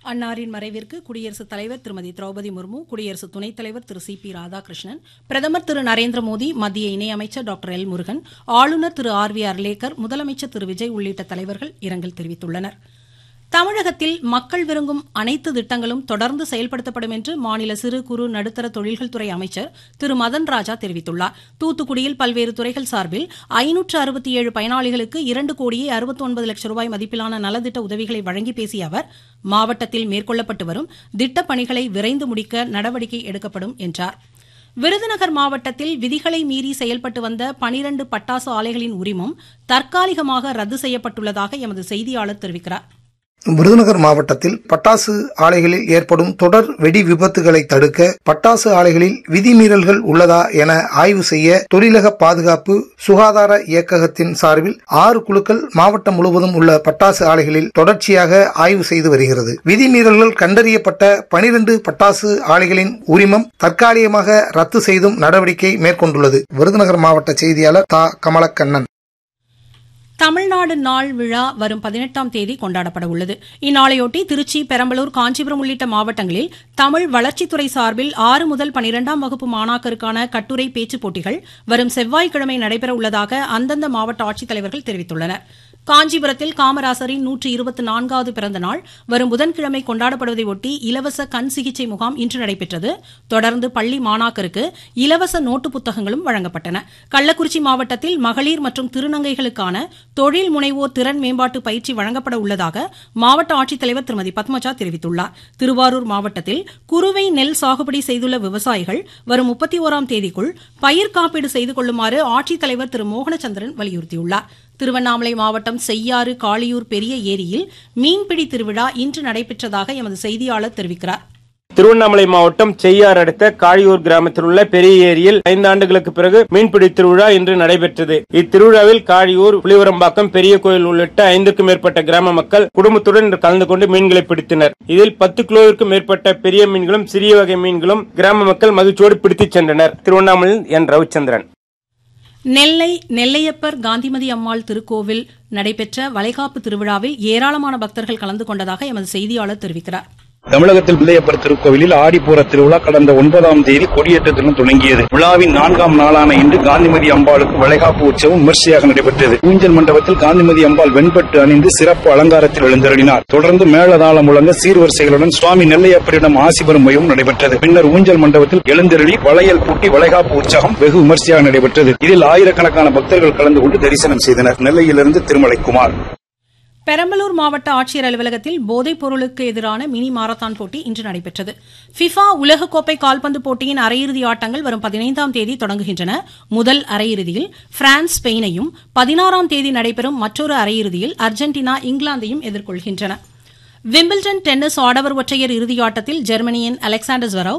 அன்னாரின் மறைவிற்கு குடியரசுத் தலைவர் திருமதி திரௌபதி முர்மு குடியரசு துணைத் தலைவர் திரு சி பி ராதாகிருஷ்ணன் பிரதமர் திரு நரேந்திர மோடி மத்திய இணையமைச்சர் டாக்டர் எல் முருகன் ஆளுநர் திரு ஆர் வி அர்லேக்கர் முதலமைச்சர் திரு விஜய் உள்ளிட்ட தலைவர்கள் இரங்கல் தெரிவித்துள்ளனர் தமிழகத்தில் மக்கள் விரும்பும் அனைத்து திட்டங்களும் தொடர்ந்து செயல்படுத்தப்படும் என்று மாநில சிறு குறு நடுத்தர தொழில்கள் துறை அமைச்சர் திரு மதன் ராஜா தெரிவித்துள்ளார் தூத்துக்குடியில் பல்வேறு துறைகள் சார்பில் ஐநூற்று அறுபத்தி ஏழு பயனாளிகளுக்கு இரண்டு கோடியே அறுபத்தி ஒன்பது லட்சம் ரூபாய் மதிப்பிலான நலத்திட்ட உதவிகளை வழங்கி பேசிய அவர் மாவட்டத்தில் மேற்கொள்ளப்பட்டு வரும் திட்டப் பணிகளை விரைந்து முடிக்க நடவடிக்கை எடுக்கப்படும் என்றார் விருதுநகர் மாவட்டத்தில் விதிகளை மீறி செயல்பட்டு வந்த பனிரண்டு பட்டாசு ஆலைகளின் உரிமம் தற்காலிகமாக ரத்து செய்யப்பட்டுள்ளதாக எமது செய்தியாளர் தெரிவிக்கிறார் விருதுநகர் மாவட்டத்தில் பட்டாசு ஆலைகளில் ஏற்படும் தொடர் வெடி விபத்துகளை தடுக்க பட்டாசு ஆலைகளில் விதிமீறல்கள் உள்ளதா என ஆய்வு செய்ய தொழிலக பாதுகாப்பு சுகாதார இயக்ககத்தின் சார்பில் ஆறு குழுக்கள் மாவட்டம் முழுவதும் உள்ள பட்டாசு ஆலைகளில் தொடர்ச்சியாக ஆய்வு செய்து வருகிறது விதிமீறல்கள் கண்டறியப்பட்ட பனிரெண்டு பட்டாசு ஆலைகளின் உரிமம் தற்காலிகமாக ரத்து செய்தும் நடவடிக்கை மேற்கொண்டுள்ளது விருதுநகர் மாவட்ட செய்தியாளர் தா கமலக்கண்ணன் தமிழ்நாடு நாள் விழா வரும் பதினெட்டாம் தேதி கொண்டாடப்பட உள்ளது இந்நாளையொட்டி திருச்சி பெரம்பலூர் காஞ்சிபுரம் உள்ளிட்ட மாவட்டங்களில் தமிழ் வளர்ச்சித்துறை சார்பில் ஆறு முதல் பனிரெண்டாம் வகுப்பு மாணாக்கருக்கான கட்டுரை பேச்சுப் போட்டிகள் வரும் செவ்வாய்க்கிழமை நடைபெற உள்ளதாக அந்தந்த மாவட்ட ஆட்சித்தலைவர்கள் தெரிவித்துள்ளனர் காஞ்சிபுரத்தில் காமராசரின் நூற்று இருபத்தி நான்காவது பிறந்த நாள் வரும் புதன்கிழமை கொண்டாடப்படுவதையொட்டி இலவச கண் சிகிச்சை முகாம் இன்று நடைபெற்றது தொடர்ந்து பள்ளி மாணாக்கருக்கு இலவச நோட்டு புத்தகங்களும் வழங்கப்பட்டன கள்ளக்குறிச்சி மாவட்டத்தில் மகளிர் மற்றும் திருநங்கைகளுக்கான தொழில் முனைவோர் திறன் மேம்பாட்டு பயிற்சி வழங்கப்பட உள்ளதாக மாவட்ட ஆட்சித்தலைவர் திருமதி பத்மஜா தெரிவித்துள்ளார் திருவாரூர் மாவட்டத்தில் குறுவை நெல் சாகுபடி செய்துள்ள விவசாயிகள் வரும் முப்பத்தி ஓராம் தேதிக்குள் பயிர் காப்பீடு செய்து கொள்ளுமாறு ஆட்சித்தலைவர் திரு மோகனச்சந்திரன் வலியுறுத்தியுள்ளார் திருவண்ணாமலை மாவட்டம் செய்யாறு காளியூர் பெரிய ஏரியில் மீன்பிடி திருவிழா இன்று நடைபெற்றதாக எமது செய்தியாளர் தெரிவிக்கிறார் திருவண்ணாமலை மாவட்டம் செய்யார் அடுத்த காழியூர் கிராமத்தில் உள்ள பெரிய ஏரியில் ஐந்து ஆண்டுகளுக்கு பிறகு மீன்பிடி திருவிழா இன்று நடைபெற்றது இத்திருவிழாவில் காழியூர் புலிவரம்பாக்கம் பெரிய கோயில் உள்ளிட்ட ஐந்துக்கும் மேற்பட்ட கிராம மக்கள் குடும்பத்துடன் கலந்து கொண்டு மீன்களை பிடித்தனர் இதில் பத்து கிலோவிற்கும் மேற்பட்ட பெரிய மீன்களும் சிறிய வகை மீன்களும் கிராம மக்கள் மகிழ்ச்சியோடு பிடித்துச் சென்றனர் திருவண்ணாமலையில் என் ரவிச்சந்திரன் நெல்லை நெல்லையப்பர் காந்திமதி அம்மாள் திருக்கோவில் நடைபெற்ற வளைகாப்பு திருவிழாவில் ஏராளமான பக்தர்கள் கலந்து கொண்டதாக எமது செய்தியாளர் தெரிவிக்கிறார் தமிழகத்தில் பிள்ளையப்பர் திருக்கோவிலில் ஆடிப்பூர திருவிழா கடந்த ஒன்பதாம் தேதி கொடியேற்றத்துடன் தொடங்கியது விழாவின் நான்காம் நாளான இன்று காந்திமதி அம்பாளுக்கு வளைகாப்பு உற்சவம் விமர்சையாக நடைபெற்றது ஊஞ்சல் மண்டபத்தில் காந்திமதி அம்பாள் வெண்பட்டு அணிந்து சிறப்பு அலங்காரத்தில் எழுந்தருளினார் தொடர்ந்து மேளதாளம் முழங்க சீர்வரிசைகளுடன் சுவாமி நெல்லையப்பரிடம் ஆசி பெறும் மையம் நடைபெற்றது பின்னர் ஊஞ்சல் மண்டபத்தில் எழுந்தருளி வளையல் பூட்டி வளைகாப்பு உற்சவம் வெகு விமர்சையாக நடைபெற்றது இதில் ஆயிரக்கணக்கான பக்தர்கள் கலந்து கொண்டு தரிசனம் செய்தனர் நெல்லையிலிருந்து திருமலைக்குமார் பெரம்பலூர் மாவட்ட ஆட்சியர் அலுவலகத்தில் போதைப் பொருளுக்கு எதிரான மினி மாரத்தான் போட்டி இன்று நடைபெற்றது ஃபிஃபா உலகக்கோப்பை கால்பந்து போட்டியின் அரையிறுதி ஆட்டங்கள் வரும் பதினைந்தாம் தேதி தொடங்குகின்றன முதல் அரையிறுதியில் பிரான்ஸ் ஸ்பெயினையும் பதினாறாம் தேதி நடைபெறும் மற்றொரு அரையிறுதியில் அர்ஜென்டினா இங்கிலாந்தையும் எதிர்கொள்கின்றன விம்பிள்டன் டென்னிஸ் ஆடவர் ஒற்றையர் இறுதியாட்டத்தில் ஜெர்மனியின் அலெக்சாண்டர் ஜெரவ்